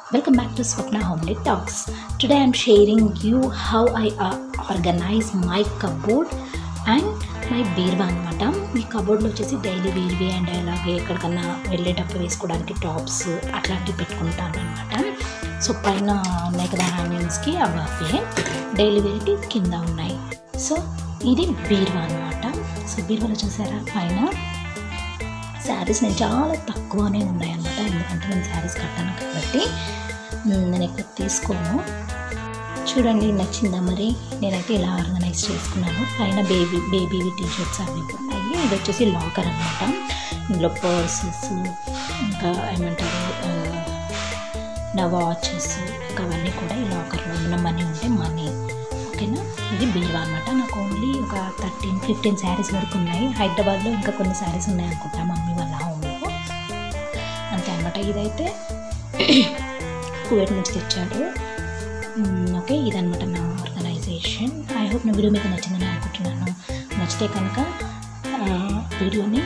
Welcome back to Swapna Homely Talks. Today I'm sharing you how I uh, organize my cupboard and my బీర్వా అనమాట ఈ కబోర్డ్లో వచ్చేసి daily వేర్వి and అలాగే ఎక్కడికన్నా వెళ్ళేటప్పుడు వేసుకోవడానికి టాప్స్ అట్లాంటివి పెట్టుకుంటాను అనమాట సో పైన ఉన్నాయి కదా హ్యాంగింగ్స్కి అవి అవే డైలీ వేర్కి కింద ఉన్నాయి సో ఇది బీర్వా అనమాట సో బీర్వాలో చూసారా పైన శారీస్ నేను చాలా తక్కువనే ఉన్నాయన్నమాట ఎందుకంటే నేను శారీస్ కట్టాను కాబట్టి మ్, నేను ఎక్కువ తీసుకోను చూడండి నచ్చిందా మరి నేనైతే ఇలా ఆర్గనైజ్ చేసుకున్నాను పైన బేబీ బేబీవి టీ షర్ట్స్ అవి ఉన్నాయి ఇది వచ్చేసి లాకర్ అనమాట ఇందులో పర్సెస్ ఇంకా ఏమంటారు ఆ, నా వాచెస్ ఇంకా అవన్నీ కూడా ఈ లాకర్లో ఉన్న మనీ ఉంటే మనీ ఓకేనా ఇది బీరువా అనమాట నాకు ఓన్లీ ఒక థర్టీన్ ఫిఫ్టీన్ శారీస్ వరకు ఉన్నాయి హైదరాబాద్లో ఇంకా కొన్ని శారీస్ ఉన్నాయి అనుకుంటా మమ్మీ వాళ్ళ హోమ్లో అంతే అనమాట ఇదైతే కువైట్ నుంచి తెచ్చాడు మ్మ్, ఓకే ఇదనమాట నా ఆర్గనైజేషన్ ఐ హోప్ నా వీడియో మీకు నచ్చిందని అనుకుంటున్నాను నచ్చితే కనుక ఆ, వీడియోని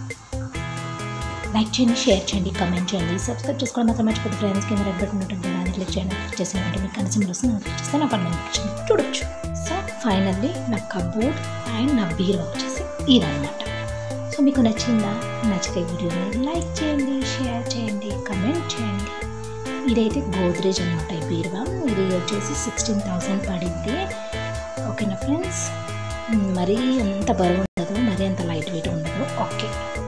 లైక్ చేయండి షేర్ చేయండి కమెంట్ చేయండి సబ్స్క్రైబ్ చేసుకోవడం మాత్రం మర్చిపోతే ఫ్రెండ్స్ కింద రెడ్ బటన్ ఉంటుంది దాన్ని క్లిక్ చేయండి క్లిక్ చేసానంటే మీకు కనీసం వస్తుంది క్లిక్ చేస్తే నా పని నచ్చింది చూడొచ్చు సో ఫైనల్లీ నా కబోర్డ్ అండ్ నా బీరువా వచ్చేసి ఇదనమాట సో మీకు నచ్చిందా నచ్చితే వీడియోని లైక్ చేయండి షేర్ చేయండి కమెంట్ చేయండి ఇదైతే గోద్రేజ్ అనమాట ఈ బీరువా ఇది వచ్చేసి సిక్స్టీన్ థౌసండ్ పడింది ఓకేనా ఫ్రెండ్స్ మరీ అంత బరువు ఉండదు మరీ అంత లైట్ వెయిట్ ఉండదు ఓకే